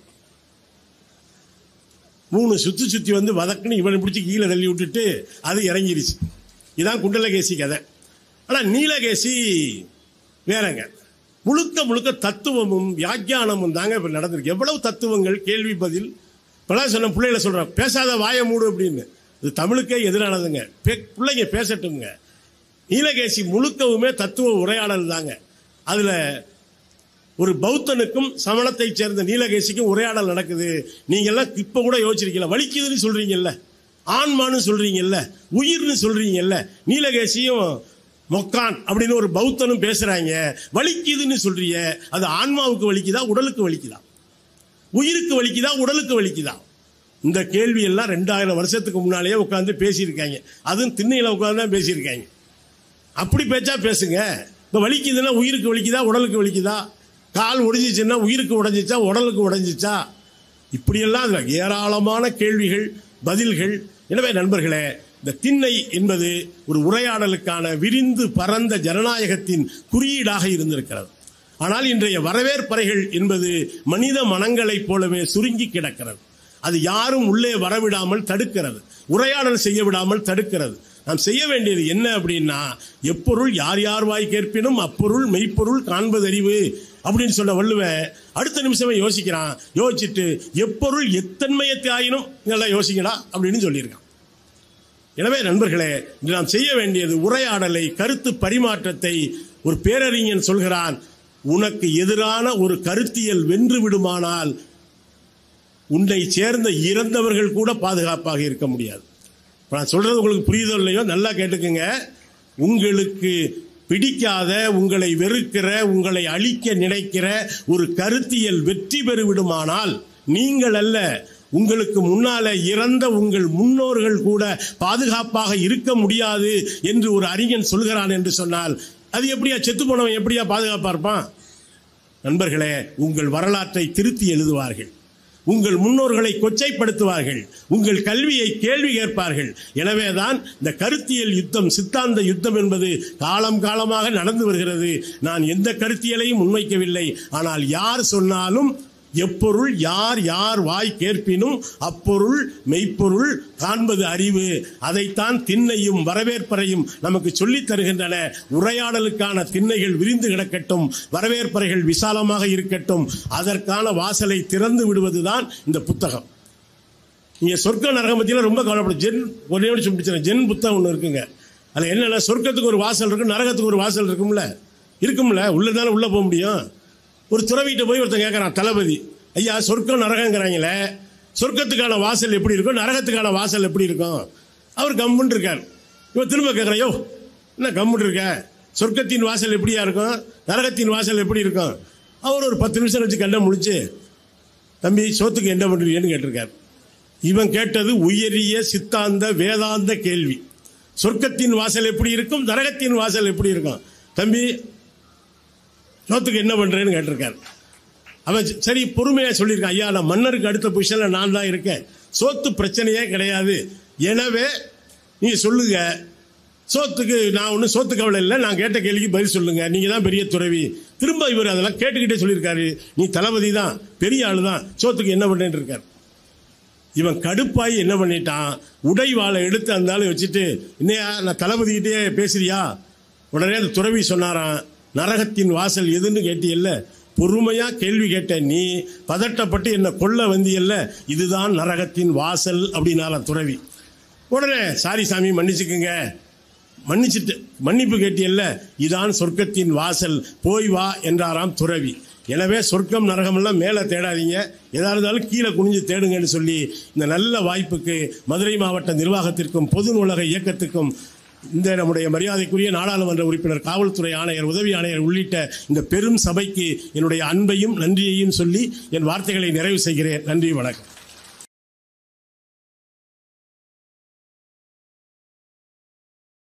மூணு சுத்தி சுத்தி வந்து வதக்குன்னு இவனை பிடிச்சி கீழே தள்ளி விட்டுட்டு அது இறங்கிருச்சு இதான் குண்டலகேசி கதை ஆனா நீலகேசி வேறங்க முழுக்க முழுக்க தத்துவமும் வியாக்கியானமும் தாங்க இப்ப நடந்திருக்கு எவ்வளவு தத்துவங்கள் கேள்வி பதில் இப்பெல்லாம் சொன்ன பிள்ளைகளை சொல்றேன் பேசாத வாய மூடு அப்படின்னு இது தமிழுக்கே எதிரானதுங்க பே- பிள்ளைங்க பேசட்டுங்க நீலகேசி முழுக்கவுமே தத்துவ உரையாடல் தாங்க அதுல ஒரு பௌத்தனுக்கும் சமணத்தை சேர்ந்த நீலகேசிக்கும் உரையாடல் நடக்குது நீங்க எல்லாம் இப்ப கூட யோசிச்சிருக்கீங்களா வலிக்குதுன்னு சொல்றீங்கல்ல ஆன்மான்னு சொல்றீங்கல்ல உயிர்னு சொல்றீங்கல்ல நீலகேசியும் மொக்கான் அப்படின்னு ஒரு பௌத்தனும் பேசுறாங்க வலிக்குதுன்னு சொல்றீங்க அது ஆன்மாவுக்கு வலிக்குதா உடலுக்கு வலிக்குதா உயிருக்கு வலிக்குதா உடலுக்கு வலிக்குதா இந்த கேள்வி எல்லாம் ரெண்டாயிரம் வருஷத்துக்கு முன்னாலேயே உட்காந்து பேசியிருக்காங்க அதுவும் திண்ணையில உட்காந்து தான் பேசியிருக்காங்க அப்படி பேச்சா பேசுங்க இப்ப வலிக்குதுன்னா உயிருக்கு வலிக்குதா உடலுக்கு வலிக்குதா கால் உடைஞ்சிச்சுன்னா உயிருக்கு உடைஞ்சிச்சா உடலுக்கு உடைஞ்சிச்சா இப்படியெல்லாம் அதுல ஏராளமான கேள்விகள் பதில்கள் எனவே நண்பர்களே இந்த திண்ணை என்பது ஒரு உரையாடலுக்கான விரிந்து பரந்த ஜனநாயகத்தின் குறியீடாக இருந்திருக்கிறது ஆனால் இன்றைய வரவேற்பறைகள் என்பது மனித மனங்களைப் போலவே சுருங்கி கிடக்கிறது அது யாரும் உள்ளே வரவிடாமல் தடுக்கிறது உரையாடல் செய்ய விடாமல் தடுக்கிறது நாம் செய்ய வேண்டியது என்ன அப்படின்னா எப்பொருள் யார் யார் வாய் கேட்பினும் அப்பொருள் மெய்ப்பொருள் காண்பதறிவு அப்படின்னு சொன்ன வள்ளுவன் அடுத்த நிமிஷமே யோசிக்கிறான் யோசிச்சுட்டு எப்பொருள் எத்தன்மையத்தை ஆயினும் நல்லா யோசிக்கடா அப்படின்னு சொல்லியிருக்கான் எனவே நண்பர்களே இன்று நாம் செய்ய வேண்டியது உரையாடலை கருத்து பரிமாற்றத்தை ஒரு பேரறிஞன் சொல்கிறான் உனக்கு எதிரான ஒரு கருத்தியல் வென்று விடுமானால் உன்னை சேர்ந்த இறந்தவர்கள் கூட பாதுகாப்பாக இருக்க முடியாது இப்ப நான் சொல்றது உங்களுக்கு புரியுதோ இல்லையோ நல்லா கேட்டுக்குங்க உங்களுக்கு பிடிக்காத உங்களை வெறுக்கிற உங்களை அழிக்க நினைக்கிற ஒரு கருத்தியல் வெற்றி பெறுவிடுமானால் நீங்கள் அல்ல உங்களுக்கு முன்னால இறந்த உங்கள் முன்னோர்கள் கூட பாதுகாப்பாக இருக்க முடியாது என்று ஒரு அறிஞன் சொல்கிறான் என்று சொன்னால் அது எப்படியா செத்து போனவன் எப்படியா பாதுகாப்பா இருப்பான் நண்பர்களே உங்கள் வரலாற்றை திருத்தி எழுதுவார்கள் உங்கள் முன்னோர்களை கொச்சைப்படுத்துவார்கள் உங்கள் கல்வியை கேள்வி கேட்பார்கள் எனவேதான் இந்த கருத்தியல் யுத்தம் சித்தாந்த யுத்தம் என்பது காலம் காலமாக நடந்து வருகிறது நான் எந்த கருத்தியலையும் முன்வைக்கவில்லை ஆனால் யார் சொன்னாலும் எப்பொருள் யார் யார் வாய் கேட்பினும் அப்பொருள் மெய்ப்பொருள் காண்பது அறிவு அதைத்தான் திண்ணையும் வரவேற்பறையும் நமக்கு சொல்லித் தருகின்றன உரையாடலுக்கான திண்ணைகள் விரிந்து கிடக்கட்டும் வரவேற்பறைகள் விசாலமாக இருக்கட்டும் அதற்கான வாசலை திறந்து விடுவதுதான் இந்த புத்தகம் நீங்க சொர்க்க நரகம் பத்தியில ரொம்ப கவலைப்படும் ஜென் ஒரே நிமிஷம் முடிச்சிடறேன். ஜென் புத்தகம் ஒன்று இருக்குங்க அதுல என்னன்னா சொர்க்கத்துக்கு ஒரு வாசல் இருக்கு நரகத்துக்கு ஒரு வாசல் இருக்கும்ல இருக்கும்ல உள்ளதானே உள்ள போக முடியும் ஒரு துறவிட்ட போய் ஒருத்தன் கேட்கறான் தளபதி ஐயா சொர்க்கம் நரகங்கிறாங்களே சொர்க்கத்துக்கான வாசல் எப்படி இருக்கும் நரகத்துக்கான வாசல் எப்படி இருக்கும் அவர் கம்முன்னு இருக்கார் இவன் திரும்ப கேட்கறான் யோ என்ன கம்முன்னு இருக்க சொர்க்கத்தின் வாசல் எப்படியா இருக்கும் நரகத்தின் வாசல் எப்படி இருக்கும் அவர் ஒரு பத்து நிமிஷம் வச்சு கண்ணை முழிச்சு தம்பி சோத்துக்கு என்ன பண்றீங்கன்னு கேட்டிருக்காரு இவன் கேட்டது உயரிய சித்தாந்த வேதாந்த கேள்வி சொர்க்கத்தின் வாசல் எப்படி இருக்கும் நரகத்தின் வாசல் எப்படி இருக்கும் தம்பி சோத்துக்கு என்ன பண்றேன்னு கேட்டிருக்காரு அவன் சரி பொறுமையா சொல்லியிருக்கான் ஐயா நான் மன்னருக்கு அடுத்த பொசிஷன்ல நான் தான் இருக்கேன் சோத்து பிரச்சனையே கிடையாது எனவே நீங்க சொல்லுங்க சோத்துக்கு நான் ஒன்றும் சோத்து கவலை இல்லை நான் கேட்ட கேள்விக்கு பதில் சொல்லுங்க நீங்க தான் பெரிய துறவி திரும்ப இவர் அதெல்லாம் கேட்டுக்கிட்டே சொல்லியிருக்காரு நீ தளபதி தான் பெரிய ஆளு தான் சோத்துக்கு என்ன பண்ணேன்னு இருக்காரு இவன் கடுப்பாய் என்ன பண்ணிட்டான் உடை வாளை எடுத்து அந்த ஆளை வச்சுட்டு இன்னையா நான் தளபதிக்கிட்டே பேசுறியா உடனே அந்த துறவி சொன்னாராம் நரகத்தின் வாசல் எதுன்னு கேட்டியல்ல பொறுமையா கேள்வி கேட்ட நீ பதட்டப்பட்டு என்ன கொல்ல வந்தியல்ல இதுதான் நரகத்தின் வாசல் அப்படின்னாலாம் துறவி உடனே சாரி சாமி மன்னிச்சுக்குங்க மன்னிச்சிட்டு மன்னிப்பு கேட்டியல்ல இதான் சொர்க்கத்தின் வாசல் போய் வா என்றாராம் துறவி எனவே சொர்க்கம் நரகம் எல்லாம் மேலே தேடாதீங்க எதா இருந்தாலும் கீழே குனிஞ்சு தேடுங்கன்னு சொல்லி இந்த நல்ல வாய்ப்புக்கு மதுரை மாவட்ட நிர்வாகத்திற்கும் பொது நூலக இயக்கத்துக்கும் இந்த நம்முடைய மரியாதைக்குரிய நாடாளுமன்ற உறுப்பினர் காவல்துறை ஆணையர் உதவி ஆணையர் உள்ளிட்ட இந்த பெரும் சபைக்கு என்னுடைய அன்பையும் நன்றியையும் சொல்லி என் வார்த்தைகளை நிறைவு செய்கிறேன் நன்றி வணக்கம்